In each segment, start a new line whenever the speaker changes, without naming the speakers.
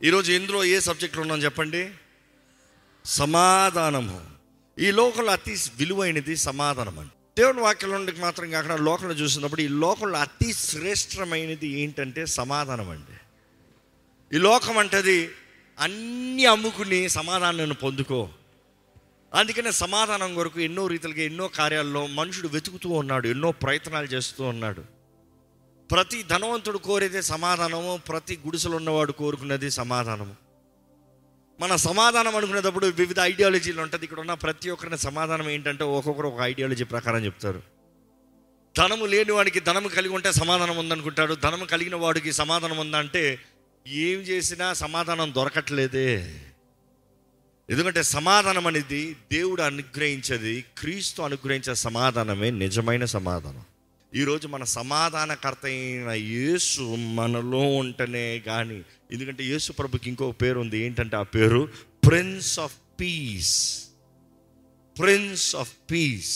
ఈరోజు ఎందులో ఏ సబ్జెక్ట్లో ఉన్నాం చెప్పండి సమాధానము ఈ లోకంలో అతి విలువైనది సమాధానం అండి దేవుని వాక్యంలో మాత్రం కాకుండా లోకంలో చూసినప్పుడు ఈ లోకంలో అతి శ్రేష్టమైనది ఏంటంటే సమాధానం అండి ఈ లోకం అంటది అన్ని అమ్ముకుని సమాధానాన్ని పొందుకో అందుకనే సమాధానం కొరకు ఎన్నో రీతిలుగా ఎన్నో కార్యాల్లో మనుషుడు వెతుకుతూ ఉన్నాడు ఎన్నో ప్రయత్నాలు చేస్తూ ఉన్నాడు ప్రతి ధనవంతుడు కోరేదే సమాధానము ప్రతి గుడిసెలు ఉన్నవాడు కోరుకున్నది సమాధానము మన సమాధానం అనుకునేటప్పుడు వివిధ ఐడియాలజీలు ఉంటుంది ఇక్కడ ఉన్న ప్రతి ఒక్కరిని సమాధానం ఏంటంటే ఒక్కొక్కరు ఒక ఐడియాలజీ ప్రకారం చెప్తారు ధనము లేని వాడికి ధనము కలిగి ఉంటే సమాధానం ఉందనుకుంటాడు ధనము కలిగిన వాడికి సమాధానం ఉందంటే ఏం చేసినా సమాధానం దొరకట్లేదే ఎందుకంటే సమాధానం అనేది దేవుడు అనుగ్రహించేది క్రీస్తు అనుగ్రహించే సమాధానమే నిజమైన సమాధానం ఈరోజు మన సమాధానకర్త అయిన యేసు మనలో ఉంటేనే కానీ ఎందుకంటే యేసు ప్రభుకి ఇంకో పేరు ఉంది ఏంటంటే ఆ పేరు prince of peace prince of peace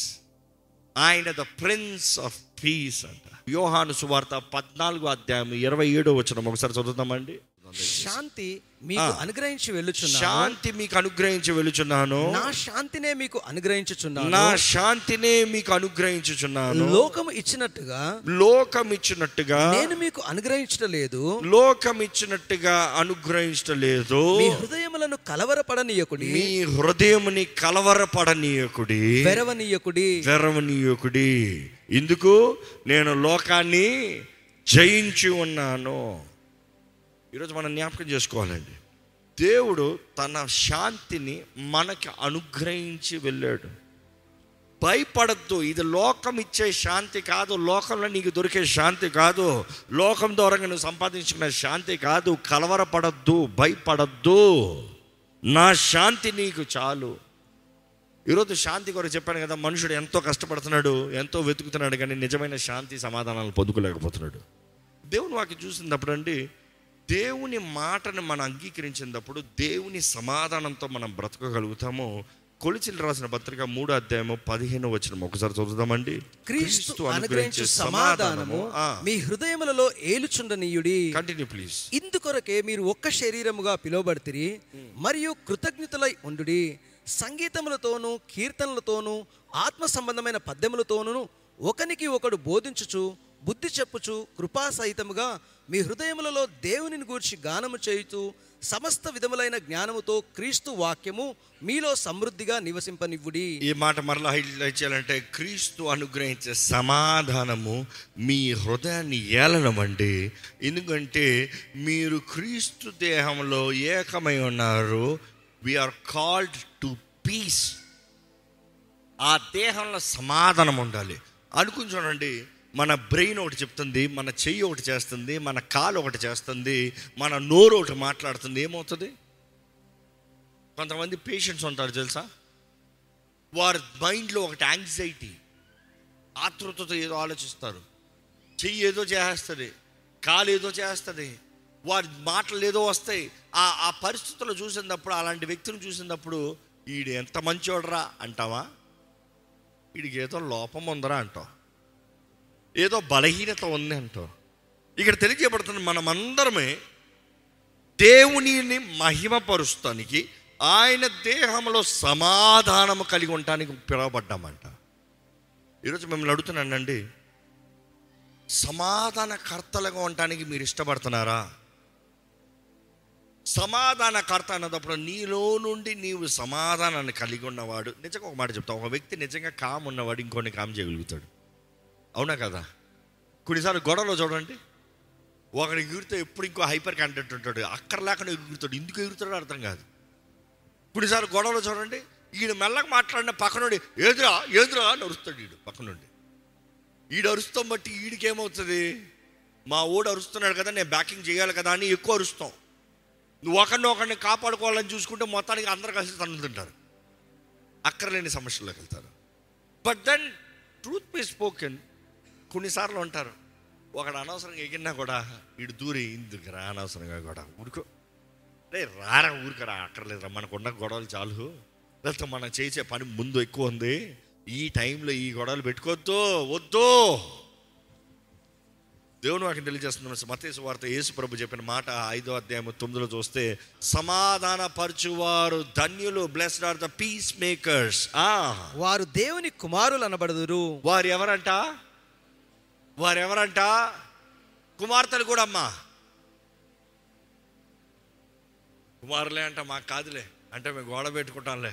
ఆయన ద ప్రిన్స్ ఆఫ్ పీస్ అంట యోహాను సువార్త పద్నాలుగో అధ్యాయం ఇరవై ఏడో వచ్చిన ఒకసారి చదువుతామండి
శాంతి మీకు
ఆ.
అనుగ్రహించి వెళ్ళుచున్నాను
శాంతి మీకు అనుగ్రహించి వెళుచున్నాను
నా శాంతినే మీకు అనుగ్రహించుచున్నాను
నా శాంతినే మీకు అనుగ్రహించుచున్నాను
లోకము ఇచ్చినట్టుగా
లోకం ఇచ్చినట్టుగా
నేను మీకు అనుగ్రహించడం లేదు
లోకం ఇచ్చినట్టుగా అనుగ్రహించలేదు
మీ హృదయములను కలవరపడనీయకుడి
మీ హృదయముని కలవరపడనీయకుడి
వెరవనీయకుడి
వెరవనీయకుడి ఇందుకు నేను లోకాన్ని జయించి ఉన్నాను ఈరోజు మనం జ్ఞాపకం చేసుకోవాలండి దేవుడు తన శాంతిని మనకి అనుగ్రహించి వెళ్ళాడు భయపడద్దు ఇది లోకం ఇచ్చే శాంతి కాదు లోకంలో నీకు దొరికే శాంతి కాదు లోకం ద్వారా నువ్వు సంపాదించుకున్న శాంతి కాదు కలవరపడద్దు భయపడద్దు నా శాంతి నీకు చాలు ఈరోజు శాంతి కొరకు చెప్పాను కదా మనుషుడు ఎంతో కష్టపడుతున్నాడు ఎంతో వెతుకుతున్నాడు కానీ నిజమైన శాంతి సమాధానాలు పొందుకోలేకపోతున్నాడు దేవుని వాకి చూసినప్పుడు అండి దేవుని మాటను మనం అంగీకరించినప్పుడు దేవుని సమాధానంతో మనం బ్రతకగలుగుతాము కొలిచిలు రాసిన పత్రిక మూడో అధ్యాయము పదిహేను వచ్చిన ఒకసారి చదువుదామండి
క్రీస్తు అనుగ్రహించు సమాధానము మీ హృదయములలో ఏలుచుండనీయుడి
కంటిన్యూ ప్లీజ్
ఇందుకొరకే మీరు ఒక్క శరీరముగా పిలువబడితిరి మరియు కృతజ్ఞతలై ఉండుడి సంగీతములతోనూ కీర్తనలతోనూ ఆత్మ సంబంధమైన పద్యములతోనూ ఒకనికి ఒకడు బోధించుచు బుద్ధి చెప్పుచు కృపాసహితముగా మీ హృదయములలో దేవునిని గూర్చి గానము చేయుచు సమస్త విధములైన జ్ఞానముతో క్రీస్తు వాక్యము మీలో సమృద్ధిగా నివసింపనివ్వుడి
ఈ మాట మరలా హైలైట్ చేయాలంటే క్రీస్తు అనుగ్రహించే సమాధానము మీ హృదయాన్ని ఏలనమండి ఎందుకంటే మీరు క్రీస్తు దేహంలో ఏకమై ఉన్నారు వీఆర్ కాల్డ్ టు పీస్ ఆ దేహంలో సమాధానం ఉండాలి అనుకుని చూడండి మన బ్రెయిన్ ఒకటి చెప్తుంది మన చెయ్యి ఒకటి చేస్తుంది మన కాలు ఒకటి చేస్తుంది మన నోరు ఒకటి మాట్లాడుతుంది ఏమవుతుంది కొంతమంది పేషెంట్స్ ఉంటారు తెలుసా వారి మైండ్లో ఒకటి యాంగ్జైటీ ఆతృతతో ఏదో ఆలోచిస్తారు చెయ్యి ఏదో చేస్తుంది కాలు ఏదో చేస్తుంది వారి మాటలు ఏదో వస్తాయి ఆ ఆ పరిస్థితుల్లో చూసినప్పుడు అలాంటి వ్యక్తిని చూసినప్పుడు వీడు ఎంత మంచోడరా అంటావా వీడికి ఏదో లోపం ఉందరా అంటావు ఏదో బలహీనత ఉంది అంటావు ఇక్కడ తెలియజేయబడుతుంది మనమందరమే దేవునిని మహిమపరుస్తానికి ఆయన దేహంలో సమాధానము కలిగి ఉండటానికి పిలువబడ్డామంట ఈరోజు మిమ్మల్ని అడుగుతున్నానండి సమాధానకర్తలుగా ఉండటానికి మీరు ఇష్టపడుతున్నారా సమాధానకర్త అన్నప్పుడు నీలో నుండి నీవు సమాధానాన్ని కలిగి ఉన్నవాడు నిజంగా ఒక మాట చెప్తా ఒక వ్యక్తి నిజంగా కామ్ ఉన్నవాడు ఇంకొన్ని కామ్ చేయగలుగుతాడు అవునా కదా కొన్నిసార్లు గొడవలో చూడండి ఒకడు ఎగురితే ఎప్పుడు ఇంకో హైపర్ కంటెంట్ ఉంటాడు అక్కడ లేకుండా ఎగురుతాడు ఎందుకు ఎగురుతాడో అర్థం కాదు కొన్నిసార్లు గొడవలో చూడండి ఈయన మెల్లగా మాట్లాడిన పక్కనుండి ఏదిరా ఏదిరా అని అరుస్తాడు ఈడు పక్కనుండి ఈడు అరుస్తాం బట్టి ఈడికి ఏమవుతుంది మా ఓడు అరుస్తున్నాడు కదా నేను బ్యాకింగ్ చేయాలి కదా అని ఎక్కువ అరుస్తాం నువ్వు ఒకరిని ఒకరిని కాపాడుకోవాలని చూసుకుంటే మొత్తానికి అందరు కలిసి తన్నుతుంటారు అక్కర్లేని సమస్యల్లోకి వెళ్తారు but then truth be spoken కొన్నిసార్లు ఉంటారు ఒకడు అనవసరంగా ఎగిరినా కూడా వీడు దూరి ఇందుకు రా అనవసరంగా కూడా ఊరుకో రే రారా ఊరికరా అక్కర్లేదురా మనకున్న గొడవలు చాలు లేకపోతే మనం చేసే పని ముందు ఎక్కువ ఉంది ఈ టైంలో ఈ గొడవలు పెట్టుకోవద్దు వద్దు దేవుని వాకి తెలియజేస్తున్న మతేసు వార్త యేసు ప్రభు చెప్పిన మాట ఐదో అధ్యాయం తొమ్మిదిలో చూస్తే సమాధాన పరచువారు ధన్యులు blessed are the peace makers ఆ
వారు దేవుని కుమారులు అనబడుదురు
వారు ఎవరంట వారు ఎవరంట కుమార్తెలు కూడా అమ్మా కుమారులే అంట మాకు కాదులే అంటే మేము గోడ పెట్టుకుంటాంలే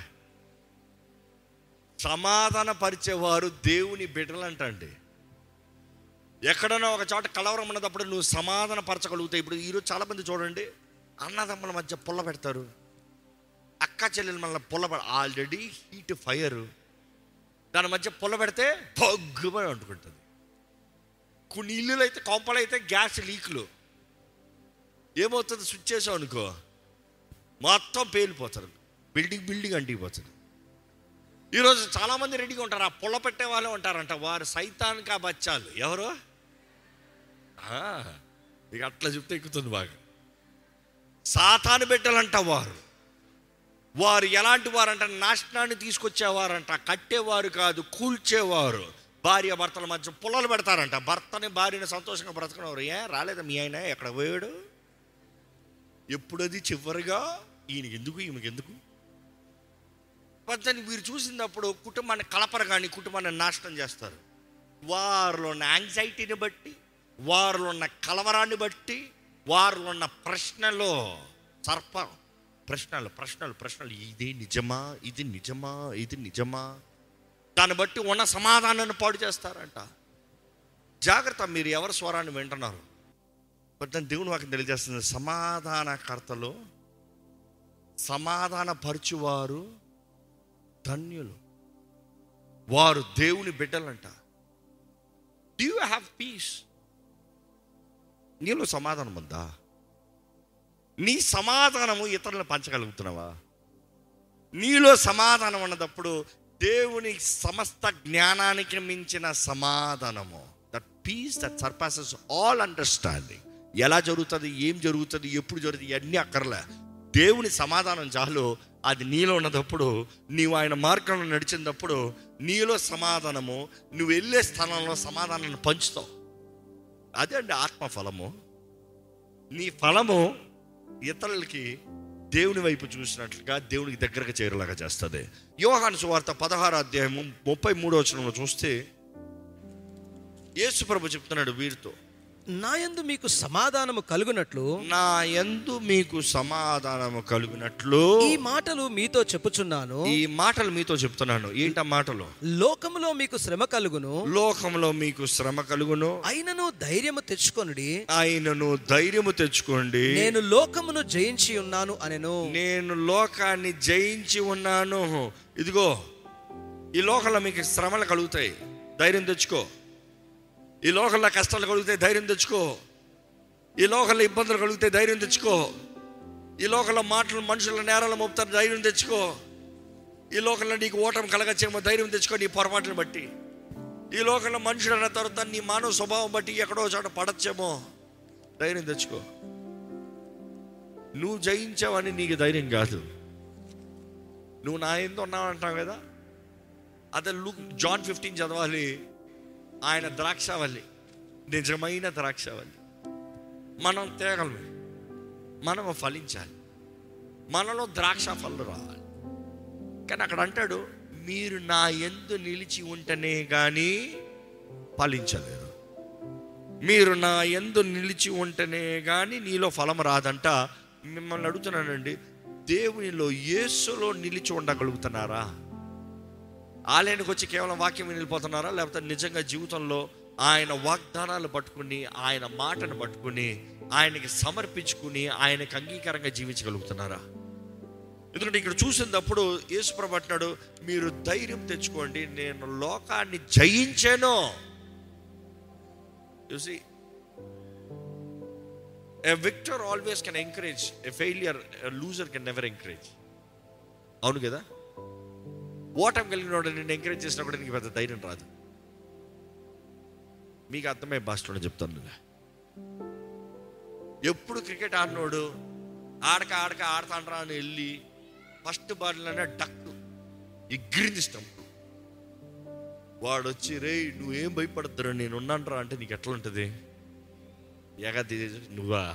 సమాధాన పరిచేవారు దేవుని బిడ్డలంట అండి ఎక్కడైనా ఒక చోట కలవరం ఉన్నప్పుడు నువ్వు సమాధాన పరచగలుగుతావు ఇప్పుడు ఈరోజు చాలా మంది చూడండి అన్నదమ్ముల మధ్య పుల్ల పెడతారు అక్క చెల్లెల మళ్ళీ పుల్ల పెడ ఆల్రెడీ హీట్ ఫైర్ దాని మధ్య పుల్ల పెడితే బొగ్గుమని అంటుకుంటుంది కొన్ని ఇల్లులు అయితే కొంపలు అయితే గ్యాస్ లీకులు ఏమవుతుంది స్విచ్ చేసావు అనుకో మొత్తం పేలిపోతారు బిల్డింగ్ బిల్డింగ్ అంటిపోతుంది ఈరోజు చాలామంది రెడీగా ఉంటారు ఆ పుల్ల పెట్టే వాళ్ళే ఉంటారంట వారు సైతానికి ఆ బచ్చాలు ఎవరు ఆ, ఇక అట్లా చెప్తే ఎక్కుతుంది బాగా సాతాను బిడ్డలంట వారు వారు ఎలాంటి వారంట నాశనాన్ని తీసుకొచ్చేవారంట కట్టేవారు కాదు కూల్చేవారు భార్య భర్తల మధ్య పుల్లలు పెడతారంట భర్తని భార్యని సంతోషంగా బ్రతకనవారు ఏ రాలేదా మీ ఆయన ఎక్కడ పోయాడు ఎప్పుడది చివరిగా ఈయనకి ఎందుకు ఈమెకి ఎందుకు పచ్చని వీరు చూసినప్పుడు కుటుంబాన్ని కలపరు కానీ కుటుంబాన్ని నాశనం చేస్తారు వారిలో ఉన్న యాంగ్జైటీని బట్టి వారిలో ఉన్న కలవరాన్ని బట్టి వారిలో ఉన్న ప్రశ్నలో సర్ప ప్రశ్నలు ప్రశ్నలు ప్రశ్నలు ఇది నిజమా ఇది నిజమా ఇది నిజమా దాన్ని బట్టి ఉన్న సమాధానాన్ని పాడు చేస్తారంట జాగ్రత్త మీరు ఎవరి స్వరాన్ని వింటున్నారు బట్ దాని దేవుని వాకి తెలియజేస్తుంది సమాధానకర్తలు సమాధాన పరచువారు ధన్యులు వారు దేవుని బిడ్డలంట డూ యూ హ్యావ్ పీస్ నీలో సమాధానం ఉందా నీ సమాధానము ఇతరులను పంచగలుగుతున్నావా నీలో సమాధానం ఉన్నదప్పుడు దేవుని సమస్త జ్ఞానానికి మించిన సమాధానము that peace that surpasses all understanding ఎలా జరుగుతుంది ఏం జరుగుతుంది ఎప్పుడు జరుగుతుంది ఇవన్నీ అక్కర్లే దేవుని సమాధానం చాలు అది నీలో ఉన్నదప్పుడు నీవు ఆయన మార్గంలో నడిచినప్పుడు నీలో సమాధానము నువ్వు వెళ్ళే స్థలంలో సమాధానాన్ని పంచుతావు అదే అండి ఆత్మ ఫలము నీ ఫలము ఇతరులకి దేవుని వైపు చూసినట్లుగా దేవునికి దగ్గరకు చేరేలాగా చేస్తుంది యోహాను సువార్త పదహారు అధ్యాయము ముప్పై మూడో వచనంలో చూస్తే యేసు ప్రభు చెప్తున్నాడు వీరితో
నా యందు మీకు సమాధానము కలుగునట్లు
నా యందు మీకు సమాధానము కలుగునట్లు
ఈ మాటలు మీతో చెప్పుచున్నాను
ఈ మాటలు మీతో చెప్తున్నాను ఏంట మాటలు
లోకములో మీకు శ్రమ కలుగును
లోకంలో మీకు శ్రమ కలుగును
అయినను ధైర్యము తెచ్చుకొనుడి
ఆయనను ధైర్యము తెచ్చుకోండి
నేను లోకమును జయించి ఉన్నాను అనెను
నేను లోకాన్ని జయించి ఉన్నాను ఇదిగో ఈ లోకంలో మీకు శ్రమలు కలుగుతాయి ధైర్యం తెచ్చుకో ఈ లోకంలో కష్టాలు కలుగుతాయి ధైర్యం తెచ్చుకో ఈ లోకంలో ఇబ్బందులు కలుగుతాయి ధైర్యం తెచ్చుకో ఈ లోకంలో మాటలు మనుషుల నేరాలు మోపుతారు ధైర్యం తెచ్చుకో ఈ లోకంలో నీకు ఓటమి కలగచ్చేమో ధైర్యం తెచ్చుకో నీ పొరపాట్లను బట్టి ఈ లోకంలో మనుషులు అన్న తర్వాత నీ మానవ స్వభావం బట్టి ఎక్కడో చోట పడచ్చేమో ధైర్యం తెచ్చుకో నువ్వు జయించావని నీకు ధైర్యం కాదు నువ్వు నా ఎందు ఉన్నావు అంటావు కదా అదే లుక్ జాన్ ఫిఫ్టీన్ చదవాలి ఆయన ద్రాక్షవల్లి నిజమైన ద్రాక్షవల్లి మనం తేగలము మనం ఫలించాలి మనలో ద్రాక్ష ఫలం రావాలి కానీ అక్కడ అంటాడు మీరు నా ఎందు నిలిచి ఉంటేనే కానీ ఫలించలేరు మీరు నా ఎందు నిలిచి ఉంటేనే కానీ నీలో ఫలం రాదంట మిమ్మల్ని అడుగుతున్నానండి దేవునిలో యేసులో నిలిచి ఉండగలుగుతున్నారా ఆలయానికి వచ్చి కేవలం వాక్యం విని వెళ్ళిపోతున్నారా లేకపోతే నిజంగా జీవితంలో ఆయన వాగ్దానాలు పట్టుకుని ఆయన మాటను పట్టుకుని ఆయనకి సమర్పించుకుని ఆయనకి అంగీకారంగా జీవించగలుగుతున్నారా ఎందుకంటే ఇక్కడ చూసినప్పుడు యేసుప్రభు అంటున్నాడు మీరు ధైర్యం తెచ్చుకోండి నేను లోకాన్ని జయించాను చూసి a victor always can encourage a failure loser can never encourage అవును కదా ఓటం కలిగిన వాడు నేను ఎంకరేజ్ చేసినా కూడా నీకు పెద్ద ధైర్యం రాదు మీకు అర్థమై భాషలో చెప్తాను నేను. ఎప్పుడు క్రికెట్ ఆడినోడు ఆడక ఆడక ఆడతాండ్రా అని వెళ్ళి ఫస్ట్ బాల్లోనే డక్ ఎగిరింది స్టంప్ వాడు వచ్చి రే నువ్వేం భయపడద్దురా నేను ఉన్నానరా అంటే నీకు ఎట్లా ఉంటుంది ఎగది నువ్వా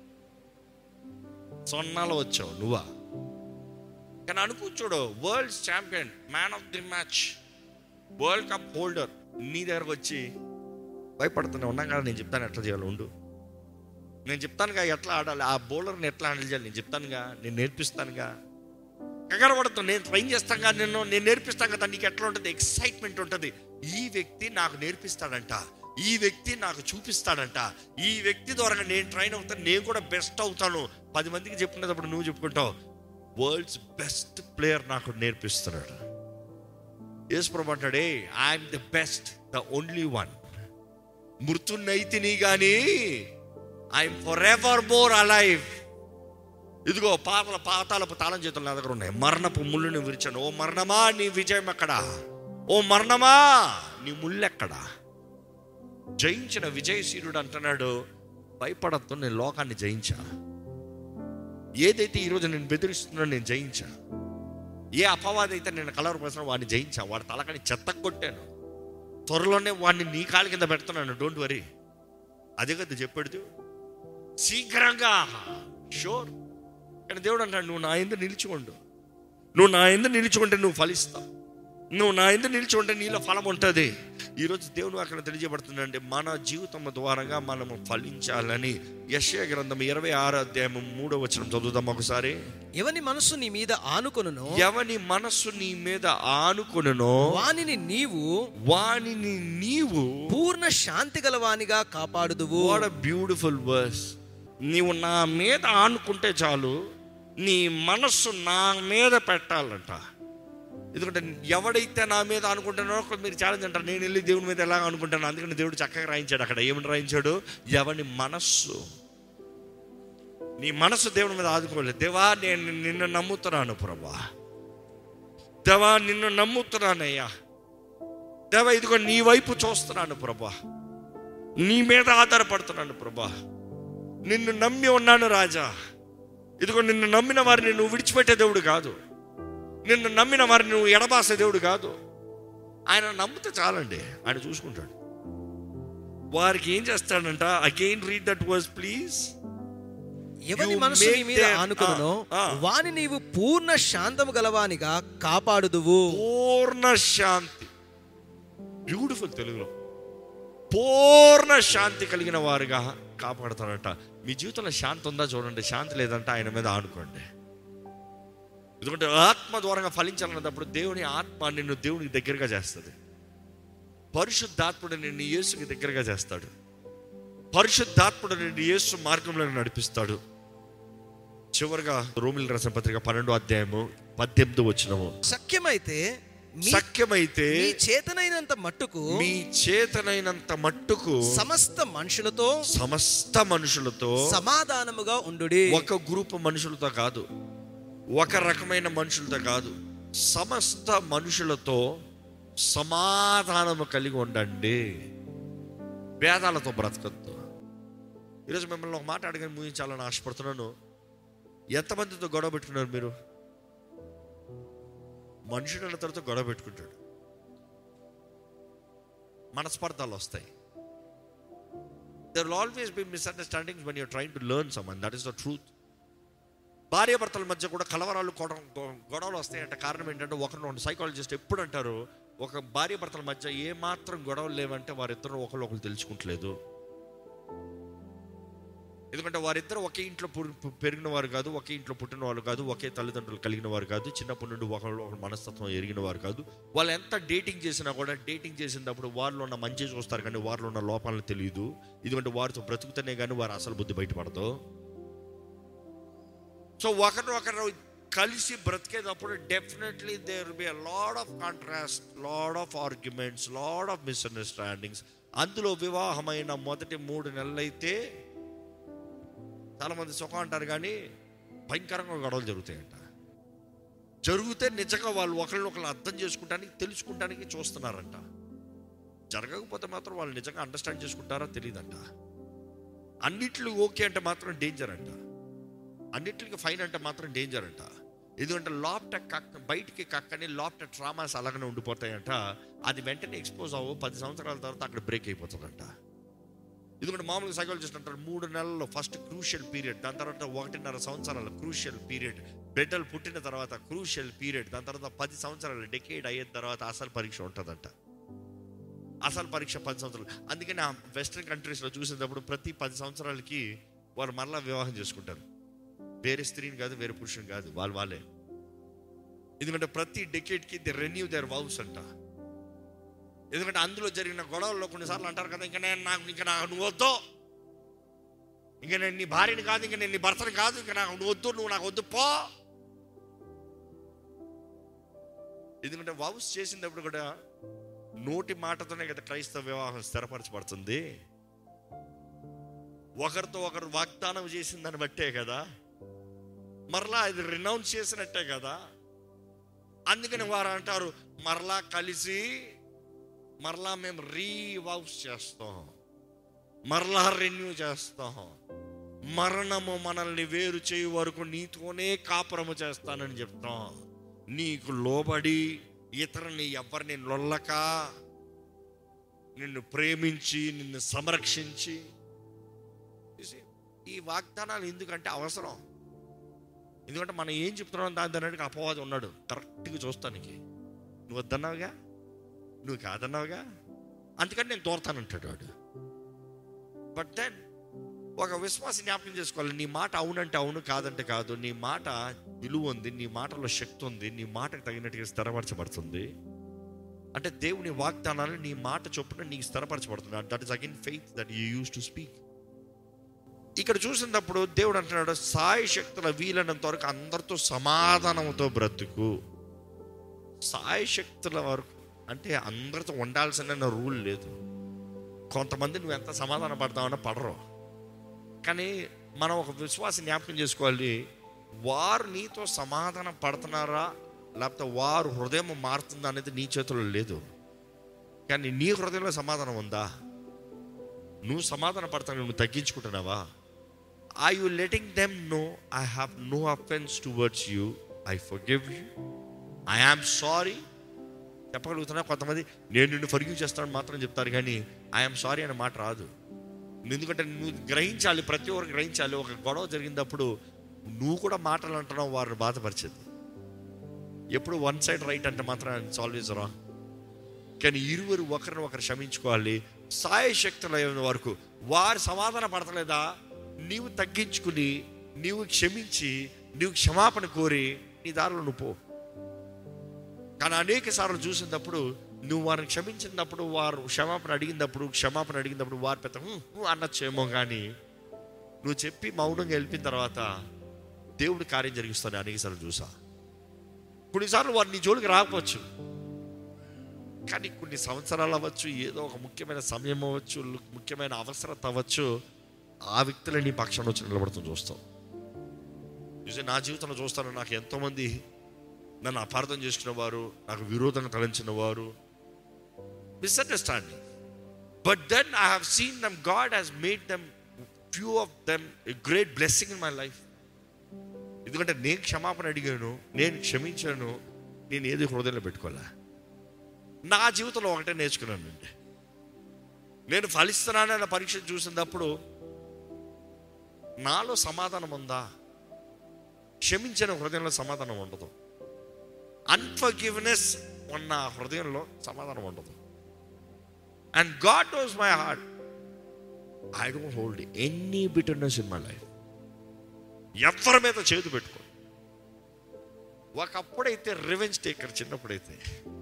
సొన్నాలో వచ్చావు నువ్వా కానీ అనుకో చూడు world champion man of the match world cup holder నీ దగ్గరకు వచ్చి భయపడుతున్నా ఉన్నా కదా నేను చెప్తాను ఎట్లా చేయాలి ఉండు నేను చెప్తానుగా ఎట్లా ఆడాలి ఆ బౌలర్ని ఎట్లా హ్యాండిల్ చేయాలి నేను చెప్తానుగా నేను నేర్పిస్తానుగా కంగారు పడుతుంది నేను ట్రైన్ చేస్తాను కదా నిన్ను నేను నేర్పిస్తాను కదా నీకు ఎట్లా ఉంటుంది ఎక్సైట్మెంట్ ఉంటుంది ఈ వ్యక్తి నాకు నేర్పిస్తాడంట ఈ వ్యక్తి నాకు చూపిస్తాడంట ఈ వ్యక్తి ద్వారా నేను ట్రైన్ అవుతాను నేను కూడా బెస్ట్ అవుతాను పది మందికి చెప్పుకునేటప్పుడు నువ్వు చెప్పుకుంటావు వరల్డ్స్ బెస్ట్ ప్లేయర్ నాకు నేర్పిస్తున్నాడు యేసుప్రభు అంటాడే I'm the best the only one మృతున్నైతిని కానీ I'm for ever more alive ఇదిగో పాతల పాతాలపు తాళం చేతులు నా దగ్గర ఉన్నాయి మరణపు ముళ్ళుని విరిచాను ఓ మరణమా నీ విజయం ఎక్కడా ఓ మరణమా నీ ముళ్ళు ఎక్కడా జయించిన విజయశీలుడు అంటున్నాడు భయపడద్దు నేను లోకాన్ని జయించా ఏదైతే ఈరోజు నేను బెదిరిస్తున్నానో నేను జయించా ఏ అపవాది అయితే నేను కలర్ పోసిన వాడిని జయించా వాడి తలకని చెత్త కొట్టాను త్వరలోనే వాడిని నీ కాలు కింద పెడుతున్నాను డోంట్ వరీ అదే కదా చెప్పాడు శీఘ్రంగా షూర్ కానీ దేవుడు అంటాడు నువ్వు నా ఎందు నిలిచికొండు నువ్వు నా ఎందు నిలిచికొంటే నువ్వు ఫలిస్తావు నువ్వు నా ఎందు నిలిచికొంటే నీలో ఫలం ఉంటుంది ఈరోజు దేవుడు అక్కడ తెలియజేయబడుతుందంటే మన జీవితం ద్వారాగా మనము ఫలించాలని యశ్య గ్రంథం ఇరవై ఆరు అధ్యాయం మూడో వచనం చదువుదాం ఒకసారి
ఎవని మనస్సు నీ మీద ఆనుకొనును
ఎవని మనస్సు నీ మీద ఆనుకొనునో
వానిని నీవు
వానిని నీవు
పూర్ణ శాంతి గలవానిగా కాపాడుదువు
వాట్ బ్యూటిఫుల్ వర్స్ నీవు నా మీద ఆనుకుంటే చాలు నీ మనస్సు నా మీద పెట్టాలంట ఎందుకంటే ఎవడైతే నా మీద అనుకుంటానో మీరు ఛాలెంజ్ అంటారు నేను వెళ్ళి దేవుని మీద ఎలా అనుకుంటాను అందుకని దేవుడు చక్కగా రాయించాడు అక్కడ ఏమని రాయించాడు ఎవని మనస్సు నీ మనస్సు దేవుని మీద ఆదుకోలేదు దేవా నేను నిన్ను నమ్ముతున్నాను ప్రభా దేవా నిన్ను నమ్ముతున్నానయ్యా దేవా ఇదిగో నీ వైపు చూస్తున్నాను ప్రభా నీ మీద ఆధారపడుతున్నాను ప్రభా నిన్ను నమ్మి ఉన్నాను రాజా ఇదిగో నిన్ను నమ్మిన వారిని నువ్వు విడిచిపెట్టే దేవుడు కాదు నిన్ను నమ్మిన వారిని నువ్వు ఎడబాసే దేవుడు కాదు ఆయన నమ్మితే చాలండి ఆయన చూసుకుంటాడు వారికి ఏం చేస్తాడంట again read that verse please
ఎవని
You
మనసు నీ
make
మీద
them-
ఆనుకొనునో
ఆ, ఆ.
వాని నీవు పూర్ణ శాంతము గలవానిగా కాపాడుదువు
పూర్ణ శాంతి బ్యూటిఫుల్ తెలుగులో పూర్ణ శాంతి కలిగిన వారుగా కాపాడుతాడంట మీ జీవితంలో శాంతి ఉందా చూడండి శాంతి లేదంటే ఆయన మీద ఆనుకోండి ఎందుకంటే ఆత్మ ద్వారా ఫలించాలన్నప్పుడు దేవుని ఆత్మ నిన్ను దేవునికి దగ్గరగా చేస్తుంది పరిశుద్ధాత్ముడు నిన్ను యేసుకి దగ్గరగా చేస్తాడు పరిశుద్ధాత్ముడు నిన్ను యేసు మార్గంలో నడిపిస్తాడు చివరిగా రోమిల్ రాసిన పత్రిక పన్నెండో అధ్యాయము పద్దెనిమిది వచ్చినము
సఖ్యమైతే మీ
సఖ్యమైతే
మీ చేతనైనంత మట్టుకు
మీ చేతనైనంత మట్టుకు
సమస్త మనుషులతో
సమస్త మనుషులతో
సమాధానముగా ఉండుడి
ఒక గ్రూప్ మనుషులతో కాదు ఒక రకమైన మనుషులతో కాదు సమస్త మనుషులతో సమాధానము కలిగి ఉండండి భేదాలతో బ్రతకద్దు ఈరోజు మిమ్మల్ని ఒక మాట అడగని ముగించాలని ఆశపడుతున్నాను ఎంతమందితో గొడవ పెట్టుకున్నారు మీరు మనుషుడు అన్న తర్వాత గొడవ పెట్టుకుంటాడు మనస్పర్ధాలు వస్తాయి there will always be misunderstandings one you're trying to learn some that is the truth భార్యాభర్తల మధ్య కూడా కలవరాలు గొడవ గొడవలు వస్తాయంటే కారణం ఏంటంటే ఒకరిని సైకాలజిస్ట్ ఎప్పుడు అంటారు ఒక భార్యాభర్తల మధ్య ఏ మాత్రం గొడవలు లేవంటే వారిద్దరు ఒకరు ఒకరు తెలుసుకుంటలేదు ఎందుకంటే వారిద్దరు ఒకే ఇంట్లో పు- పు- పెరిగిన వారు కాదు ఒకే ఇంట్లో పుట్టిన వారు కాదు ఒకే తల్లిదండ్రులు కలిగిన వారు కాదు చిన్నప్పటి నుండి ఒకరు ఒకరు మనస్తత్వం ఎరిగిన వారు కాదు వాళ్ళు ఎంత డేటింగ్ చేసినా కూడా డేటింగ్ చేసినప్పుడు వారిలో ఉన్న మంచి చూస్తారు కానీ వారిలో ఉన్న లోపాలను తెలియదు ఎందుకంటే వారితో బ్రతుకుతనే కానీ వారు అసలు బుద్ధి బయటపడదు సో ఒకరు ఒకరు కలిసి బ్రతికేటప్పుడు definitely there be a lot of contrast lot of arguments lot of misunderstandings అందులో వివాహమైన మొదటి మూడు నెలలైతే చాలామంది సుఖం అంటారు కానీ భయంకరంగా గొడవలు జరుగుతాయంట జరిగితే నిజంగా వాళ్ళు ఒకరిని ఒకరు అర్థం చేసుకుంటానికి తెలుసుకుంటానికి చూస్తున్నారంట జరగకపోతే మాత్రం వాళ్ళు నిజంగా అండర్స్టాండ్ చేసుకుంటారా తెలియదంట అన్నిట్లు ఓకే అంటే మాత్రం డేంజర్ అంట అన్నిటికి ఫైన్ అంటే మాత్రం డేంజర్ అంట ఎందుకంటే లాప్ట కక్క బయటికి కక్కని లాప్ట ట్రామాస్ అలాగనే ఉండిపోతాయంట అది వెంటనే ఎక్స్పోజ్ అవ్వు పది సంవత్సరాల తర్వాత అక్కడ బ్రేక్ అయిపోతుందంట ఎందుకంటే మామూలుగా సైకాలజిస్ట్ అంటారు మూడు నెలల్లో ఫస్ట్ క్రూషియల్ పీరియడ్ దాని తర్వాత ఒకటిన్నర సంవత్సరాల క్రూషియల్ పీరియడ్ బిడ్డలు పుట్టిన తర్వాత క్రూషియల్ పీరియడ్ దాని తర్వాత పది సంవత్సరాలు డెకేడ్ అయిన తర్వాత అసలు పరీక్ష ఉంటుందంట అసలు పరీక్ష పది సంవత్సరాలు అందుకని ఆ వెస్ట్రన్ కంట్రీస్లో చూసేటప్పుడు ప్రతి పది సంవత్సరాలకి వారు మరలా వివాహం చేసుకుంటారు వేరే స్త్రీని కాదు వేరే పురుషుని కాదు వాళ్ళు వాళ్ళే ఎందుకంటే ప్రతి డెకేడ్కి ది రెన్యూ దేర్ వౌస్ అంట ఎందుకంటే అందులో జరిగిన గొడవల్లో కొన్నిసార్లు అంటారు కదా ఇంకా నేను నాకు ఇంకా నాకు నువ్వు వద్దు ఇంకా నేను నీ భార్యని కాదు ఇంకా నేను నీ భర్తని కాదు ఇంకా నాకు నువ్వు వద్దు నువ్వు నాకు వద్దు పో ఎందుకంటే వౌస్ చేసినప్పుడు కూడా నోటి మాటతోనే కదా క్రైస్తవ వివాహం స్థిరపరచబడుతుంది ఒకరితో ఒకరు వాగ్దానం చేసిన దాన్ని బట్టే కదా మరలా ఇది రినౌన్స్ చేసినట్టే కదా అందుకని వారు అంటారు మరలా కలిసి మరలా మేము రీవౌస్ చేస్తాం మరలా రెన్యూ చేస్తాం మరణము మనల్ని వేరు చేయు వరకు నీతోనే కాపురము చేస్తానని చెప్తాం నీకు లోబడి ఇతరుని ఎవరిని లొల్లక నిన్ను ప్రేమించి నిన్ను సంరక్షించి You see, ఈ వాగ్దానాలు ఎందుకంటే అవసరం ఎందుకంటే మనం ఏం చెప్తున్నాం దాని దానికి అపవాదం ఉన్నాడు కరెక్ట్గా చూస్తానికి నువ్వు వద్దన్నావుగా నువ్వు కాదన్నావుగా అందుకని నేను దోరతానంటాడు వాడు బట్ దెన్ ఒక విశ్వాస జ్ఞాపకం చేసుకోవాలి నీ మాట అవునంటే అవును కాదంటే కాదు నీ మాట విలువ ఉంది నీ మాటలో శక్తి ఉంది నీ మాటకు తగినట్టుగా స్థిరపరచబడుతుంది అంటే దేవుని వాగ్దానాలు నీ మాట చొప్పున నీకు స్థిరపరచబడుతుంది that is again faith that you use to speak ఇక్కడ చూసినప్పుడు దేవుడు అంటున్నాడు సాయి శక్తుల వీలైనంత వరకు అందరితో సమాధానంతో బ్రతుకు సాయి శక్తుల వరకు అంటే అందరితో ఉండాల్సిన రూల్ లేదు కొంతమంది నువ్వు ఎంత సమాధానం పడతావన్నా పడరు కానీ మనం ఒక విశ్వాస జ్ఞాపకం చేసుకోవాలి వారు నీతో సమాధానం పడుతున్నారా లేకపోతే వారు హృదయం మారుతుందా అనేది నీ చేతుల్లో లేదు కానీ నీ హృదయంలో సమాధానం ఉందా నువ్వు సమాధానం పడతాను నువ్వు తగ్గించుకుంటున్నావా I you letting them know I have no offence towards you I forgive you I am sorry చెప్పగలుగుతున్నా కొంతమంది నేను నిన్ను ఫర్గ్యూ చేస్తాను మాత్రం చెప్తారు కానీ ఐఎమ్ సారీ అనే మాట రాదు ఎందుకంటే నువ్వు గ్రహించాలి ప్రతి ఒక్కరు గ్రహించాలి ఒక గొడవ జరిగినప్పుడు నువ్వు కూడా మాటలు అంటున్నావు వారిని బాధపరిచేది ఎప్పుడు వన్ సైడ్ రైట్ అంటే మాత్రం ఇట్స్ ఆల్వేస్ రా కానీ ఇరువురు ఒకరిని ఒకరు క్షమించుకోవాలి సాయ శక్తుల వరకు వారు సమాధాన పడతలేదా నీవు తగ్గించుకుని నీవు క్షమించి నీవు క్షమాపణ కోరి నీ దారిలో నువ్వు పో కానీ అనేక సార్లు చూసినప్పుడు నువ్వు వారిని క్షమించినప్పుడు వారు క్షమాపణ అడిగినప్పుడు క్షమాపణ అడిగినప్పుడు వారు పెద్ద "హూ, హూ" అనొచ్చేమో కానీ నువ్వు చెప్పి మౌనంగా వెళ్ళిన తర్వాత దేవుడు కార్యం జరిగిస్తాను అనేక సార్లు చూసా కొన్నిసార్లు వారు నీ జోలికి రాకపోవచ్చు కానీ కొన్ని సంవత్సరాలు అవ్వచ్చు ఏదో ఒక ముఖ్యమైన సమయం అవ్వచ్చు ముఖ్యమైన అవసరత అవ్వచ్చు ఆ వ్యక్తులే నీ పక్షాన్ని వచ్చి నిలబడుతూ చూస్తాం చూసి నా జీవితంలో చూస్తాను నాకు ఎంతోమంది నన్ను అపార్థం చేసుకున్న వారు నాకు విరోధం తలంచిన వారు misunderstanding but then I have seen them God has made them few of them a great blessing in my life ఎందుకంటే నేను క్షమాపణ అడిగాను నేను క్షమించాను నేను ఏది హృదయంలో పెట్టుకోలే నా జీవితంలో ఒకటే నేర్చుకున్నానండి నేను ఫలిస్తున్నానన్న పరీక్ష చూసినప్పుడు నాలో సమాధానం ఉందా క్షమించిన హృదయంలో సమాధానం ఉండదు అన్ఫర్గివ్నెస్ ఉన్న హృదయంలో సమాధానం ఉండదు and God knows my heart I don't hold any bitterness in my life ఎవరి మీద చేతి పెట్టుకో ఒకప్పుడైతే రివెంజ్ టేకర్ చిన్నప్పుడైతే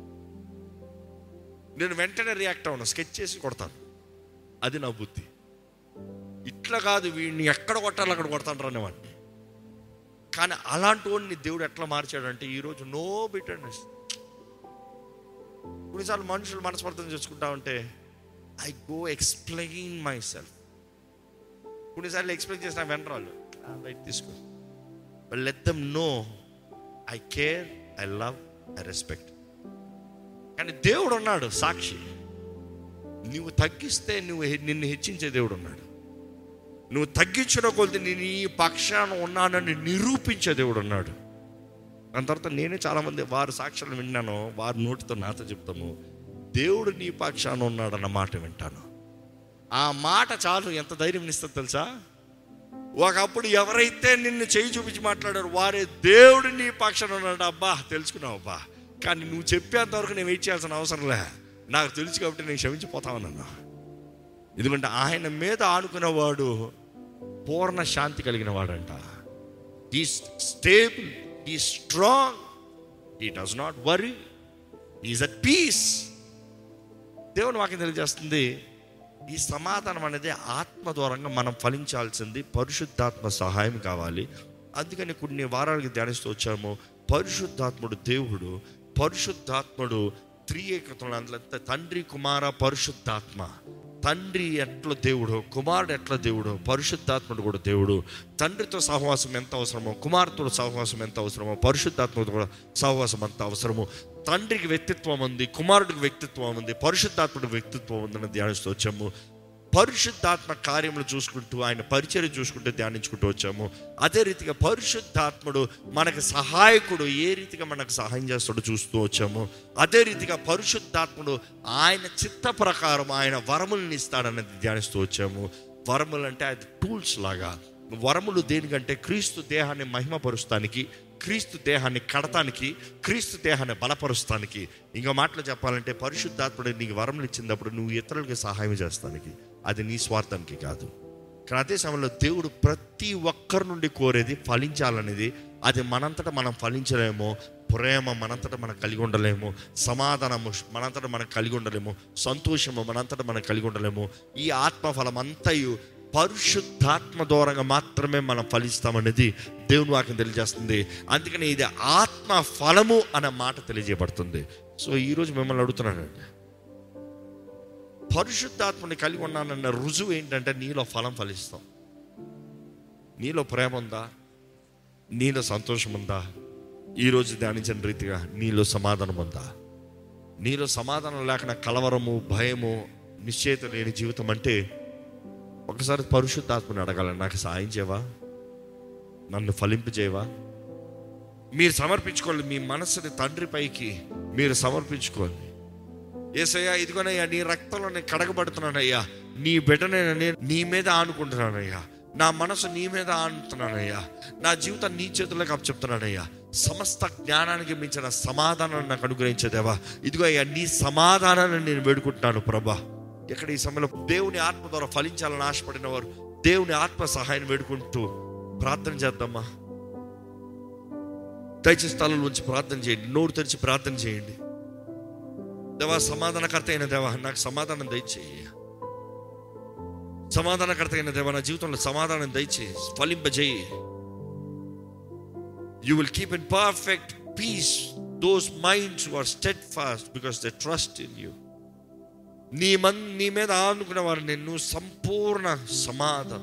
నేను వెంటనే రియాక్ట్ అవును స్కెచ్ చేసి కొడతాను అది నా బుద్ధి ఇట్లా కాదు వీడిని ఎక్కడ కొట్టాలి అక్కడ కొడతాను రానివాడిని కానీ అలాంటి వాడిని దేవుడు ఎట్లా మార్చాడంటే ఈరోజు నో బిటర్నెస్ కొన్నిసార్లు మనుషులు మనస్పర్థం చేసుకుంటా ఉంటే I go explain myself కొన్నిసార్లు ఎక్స్ప్లెయిన్ చేసిన వెనరాలు రైట్ తీసుకో let them know I care I love I respect కానీ దేవుడు ఉన్నాడు సాక్షి నువ్వు తగ్గిస్తే నువ్వు హె- నిన్ను హెచ్చించే దేవుడు ఉన్నాడు నువ్వు తగ్గించిన కొద్ది నేను ఈ పక్షాన ఉన్నానని నిరూపించే దేవుడు ఉన్నాడు దాని తర్వాత నేనే చాలామంది వారి సాక్ష్యాలు విన్నాను వారి నోటితో నాతో చెప్తాము దేవుడు నీ పక్షాన ఉన్నాడన్న మాట వింటాను ఆ మాట చాలు ఎంత ధైర్యం ఇస్తుంది తెలుసా ఒకప్పుడు ఎవరైతే నిన్ను చేయి చూపించి మాట్లాడారు వారే దేవుడు నీ పక్షాన ఉన్నాడు అబ్బా తెలుసుకున్నావు అబ్బా కానీ నువ్వు చెప్పేంత వరకు నేను వెయిట్ చేయాల్సిన అవసరం లే నాకు తెలుసు కాబట్టి నేను క్షమించిపోతామన్నా ఎందుకంటే ఆయన మీద ఆనుకున్నవాడు పూర్ణ శాంతి కలిగిన వాడంట ఈ stable he strong he does not worry is at peace దేవుని వాక్యం తెలియజేస్తుంది ఈ సమాధానం అనేది ఆత్మ ద్వారంగా మనం ఫలించాల్సింది పరిశుద్ధాత్మ సహాయం కావాలి అందుకని కొన్ని వారాలకి ధ్యానిస్తూ వచ్చాము పరిశుద్ధాత్ముడు దేవుడు పరిశుద్ధాత్ముడు త్రియేకతంలో అందులో తండ్రి కుమార పరిశుద్ధాత్మ తండ్రి ఎట్ల దేవుడు కుమారుడు ఎట్ల దేవుడు పరిశుద్ధాత్ముడు కూడా దేవుడు తండ్రితో సహవాసం ఎంత అవసరమో కుమారుతో సహవాసం ఎంత అవసరమో పరిశుద్ధాత్మతో కూడా సహవాసం ఎంత అవసరమో తండ్రికి వ్యక్తిత్వం ఉంది కుమారుడికి వ్యక్తిత్వం ఉంది పరిశుద్ధాత్ముడికి వ్యక్తిత్వం ఉందని ధ్యానిస్తూ వచ్చాము పరిశుద్ధాత్మ కార్యములు చూసుకుంటూ ఆయన పరిచయం చూసుకుంటూ ధ్యానించుకుంటూ వచ్చాము అదే రీతిగా పరిశుద్ధాత్ముడు మనకు సహాయకుడు ఏ రీతిగా మనకు సహాయం చేస్తాడో చూస్తూ వచ్చాము అదే రీతిగా పరిశుద్ధాత్ముడు ఆయన చిత్త ప్రకారం ఆయన వరములను ఇస్తాడనేది ధ్యానిస్తూ వచ్చాము వరములు అంటే అది టూల్స్ లాగా వరములు దేనికంటే క్రీస్తు దేహాన్ని మహిమపరుస్తానికి క్రీస్తు దేహాన్ని కడతానికి క్రీస్తు దేహాన్ని బలపరుస్తానికి ఇంకో మాటలు చెప్పాలంటే పరిశుద్ధాత్ముడు నీకు వరములు ఇచ్చినప్పుడు నువ్వు ఇతరులకి సహాయం చేస్తానికి అది నీ స్వార్థానికి కాదు కానీ అదే సమయంలో దేవుడు ప్రతి ఒక్కరి నుండి కోరేది ఫలించాలనేది అది మనంతటా మనం ఫలించలేమో ప్రేమ మనంతటా మనం కలిగి ఉండలేము సమాధానము మనంతటా మనం కలిగి ఉండలేము సంతోషము మనంతటా మనం కలిగి ఉండలేము ఈ ఆత్మఫలం అంతయు పరిశుద్ధాత్మ దూరంగా మాత్రమే మనం ఫలిస్తామనేది దేవుని వాక్యం తెలియజేస్తుంది అందుకని ఇది ఆత్మ ఫలము అనే మాట తెలియజేయబడుతుంది సో ఈరోజు మిమ్మల్ని అడుగుతున్నానండి పరిశుద్ధాత్మని కలిగి ఉన్నానన్న రుజువు ఏంటంటే నీలో ఫలం ఫలిస్తాం నీలో ప్రేమ ఉందా నీలో సంతోషం ఉందా ఈరోజు ధ్యానించిన రీతిగా నీలో సమాధానం ఉందా నీలో సమాధానం లేకుండా కలవరము భయము నిశ్చయిత లేని జీవితం అంటే ఒకసారి పరిశుద్ధాత్మని అడగాల నాకు సాయం చేయవా నన్ను ఫలింపజేయవా మీరు సమర్పించుకోవాలి మీ మనసుని తండ్రి పైకి మీరు సమర్పించుకోండి ఏసయ్యా ఇదిగోనయ్యా నీ రక్తంలో నేను కడగబడుతున్నానయ్యా నీ బిడ్డనే నేను నీ మీద ఆనుకుంటున్నానయ్యా నా మనసు నీ మీద ఆనుతున్నానయ్యా నా జీవితం నీ చేతుల్లోకి అప్పచెప్తున్నానయ్యా సమస్త జ్ఞానానికి మించిన సమాధానాన్ని నాకు అనుగ్రహించేదేవా ఇదిగో అయ్యా నీ సమాధానాన్ని నేను వేడుకుంటున్నాను ప్రభా ఇక్కడ ఈ సమయంలో దేవుని ఆత్మ ద్వారా ఫలించాలని ఆశపడిన వారు దేవుని ఆత్మ సహాయం వేడుకుంటూ ప్రార్థన చేద్దామా దయచేసి స్థలం నుంచి ప్రార్థన చేయండి నోరు తెరిచి ప్రార్థన చేయండి దేవా సమాధానకర్త అయిన దేవా నాకు సమాధానం దయచేయి సమాధానకర్త అయిన దేవా నా జీవితంలో సమాధానం దయచేయి ఫలింపజేయి you will keep in perfect peace those minds are steadfast because they trust in you నీ మన్ నీ మీద ఆనుకున్న వారు నేను సంపూర్ణ సమాధానం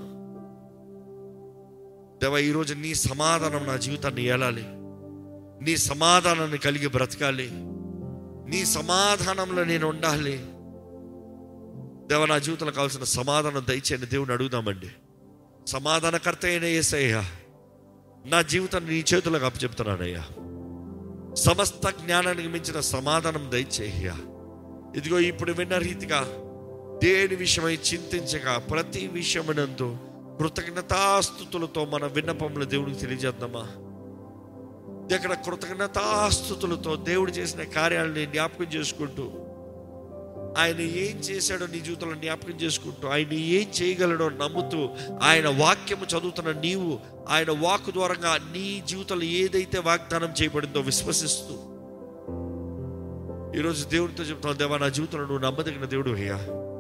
దేవా ఈరోజు నీ సమాధానం నా జీవితాన్ని ఏలాలి నీ సమాధానాన్ని కలిగి బ్రతకాలి నీ సమాధానంలో నేను ఉండాలి దేవ నా జీవితంలో కావాల్సిన సమాధానం దయచేయండి దేవుని అడుగుదామండి సమాధానకర్త అయిన ఏసయ్యా నా జీవితాన్ని నీ చేతులకు అప్పచెప్తున్నానయ్యా సమస్త జ్ఞానానికి మించిన సమాధానం దయచేయ్యా ఇదిగో ఇప్పుడు విన్న రీతిగా దేని విషయమై చింతించక ప్రతి విషయమునందు కృతజ్ఞతాస్థుతులతో మన విన్నపములు దేవుడికి తెలియజేద్దామా ఇక్కడ కృతజ్ఞతాస్థుతులతో దేవుడు చేసిన కార్యాలని జ్ఞాపకం చేసుకుంటూ ఆయన ఏం చేశాడో నీ జీవితంలో జ్ఞాపకం చేసుకుంటూ ఆయన ఏం చేయగలడో నమ్ముతూ ఆయన వాక్యము చదువుతున్న నీవు ఆయన వాక్ ద్వారంగా నీ జీవితంలో ఏదైతే వాగ్దానం చేయబడిందో విశ్వసిస్తూ ఈరోజు దేవుడితో చెప్తాను దేవా నా జీవితంలో నువ్వు నమ్మదగిన దేవుడు అయ్యా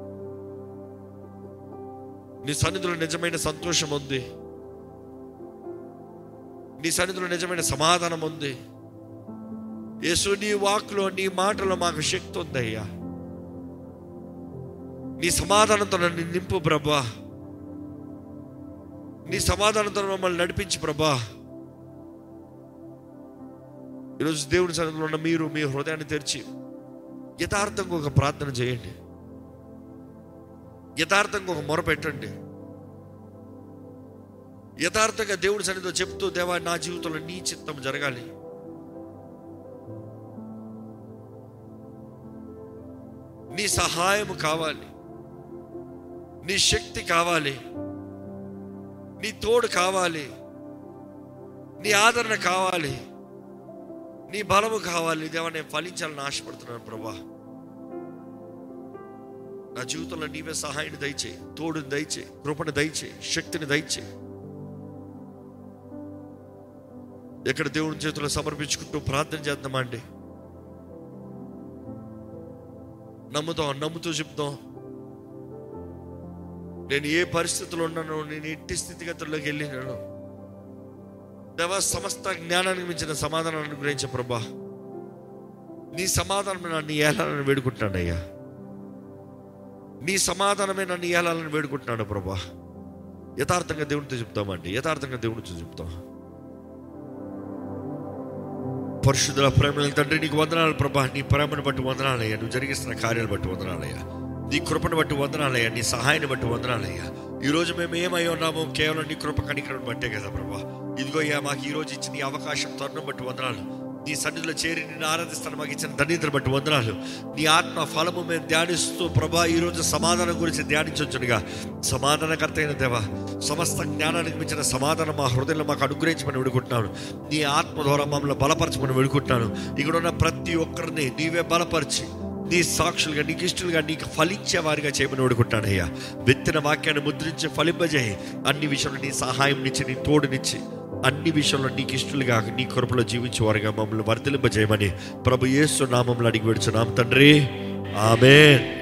నీ సన్నిధిలో నిజమైన సంతోషం ఉంది నీ సన్నిధిలో నిజమైన సమాధానం ఉంది యేసు నీ వాక్లో నీ మాటలో మాకు శక్తి ఉందయ్యా నీ సమాధానంతో నన్ను నింపు ప్రభా నీ సమాధానంతో మమ్మల్ని నడిపించి ప్రభా ఈరోజు దేవుని సన్నిధిలో ఉన్న మీరు మీ హృదయాన్ని తెరిచి యథార్థంగా ఒక ప్రార్థన చేయండి యథార్థంగా ఒక మొర పెట్టండి యథార్థంగా దేవుడి సన్నిధిలో చెప్తూ దేవా నా జీవితంలో నీ చిత్తం జరగాలి నీ సహాయం కావాలి నీ శక్తి కావాలి నీ తోడు కావాలి నీ ఆదరణ కావాలి నీ బలము కావాలి దేవా నేను ఫలించాలని ఆశపడుతున్నాను ప్రభా నా జీవితంలో నీవే సహాయాన్ని దయచేయి తోడుని దయచేయి కృపను దయచేయి శక్తిని దయచేయి ఎక్కడ దేవుని చేతుల్లో సమర్పించుకుంటూ ప్రార్థన చేద్దామండి నమ్ముతాం నమ్ముతూ చెప్తాం నేను ఏ పరిస్థితిలో ఉన్నానో నేను ఎట్టి స్థితిగతుల్లోకి వెళ్ళినాను దేవా సమస్త జ్ఞానానికి మించిన సమాధానాన్ని అనుగ్రహించే ప్రభా నీ సమాధానమే నన్ను ఏలాలని వేడుకుంటున్నాను అయ్యా నీ సమాధానమే నన్ను ఏలాలని వేడుకుంటున్నాను ప్రభా యథార్థంగా దేవునితో చెప్తామండి యథార్థంగా దేవునితో చెప్తాం పరిశుద్ధుల ప్రేమ తండ్రి నీకు వందనాలు ప్రభా నీ ప్రేమను బట్టి వందనాలయ్యా నువ్వు జరిగిస్తున్న కార్యాలు బట్టి వందనాలయ్యా నీ కృపను బట్టి వందనాలయ్యా నీ సహాయాన్ని బట్టి వందనాలయ్యా ఈ రోజు మేము ఏమై ఉన్నామో కేవలం నీ కృప కనికరం బట్టే కదా ప్రభా ఇదిగో అయ్యా మాకు ఈ రోజు ఇచ్చిన ఈ అవకాశం తరుణం బట్టి వందనాలు నీ సన్నిధిలో చేరి నిన్ను ఆరాధిస్తాను మాకు ఇచ్చిన ధన్యతను బట్టి వందనాలు నీ ఆత్మ ఫలము మేము ధ్యానిస్తూ ప్రభా ఈ రోజు సమాధానం గురించి ధ్యానించొచ్చునుగా సమాధానకర్త అయిన దేవా సమస్త జ్ఞానానికి మించిన సమాధానం మా హృదయంలో మాకు అనుగ్రహించమని వేడుకుంటున్నాను నీ ఆత్మ ద్వారా మమ్మల్ని బలపరచమని వేడుకుంటున్నాను ఇక్కడ ఉన్న ప్రతి ఒక్కరిని నీవే బలపరిచి నీ సాక్షులుగా నీకు ఇష్టలుగా నీకు ఫలించే వారిగా చేయమని వేడుకుంటాను అయ్యా విత్తిన వాక్యాన్ని ముద్రించి ఫలింపజేయి అన్ని విషయంలో నీ సహాయం నుంచి నీ తోడునిచ్చి అన్ని విషయంలో నీకు ఇష్టలుగా నీ కృపలో జీవించే వారిగా మమ్మల్ని వర్తిలింపజేయమని ప్రభు యేసు నామంలో అడిగి పెడుచున్నాం తండ్రి ఆమెన్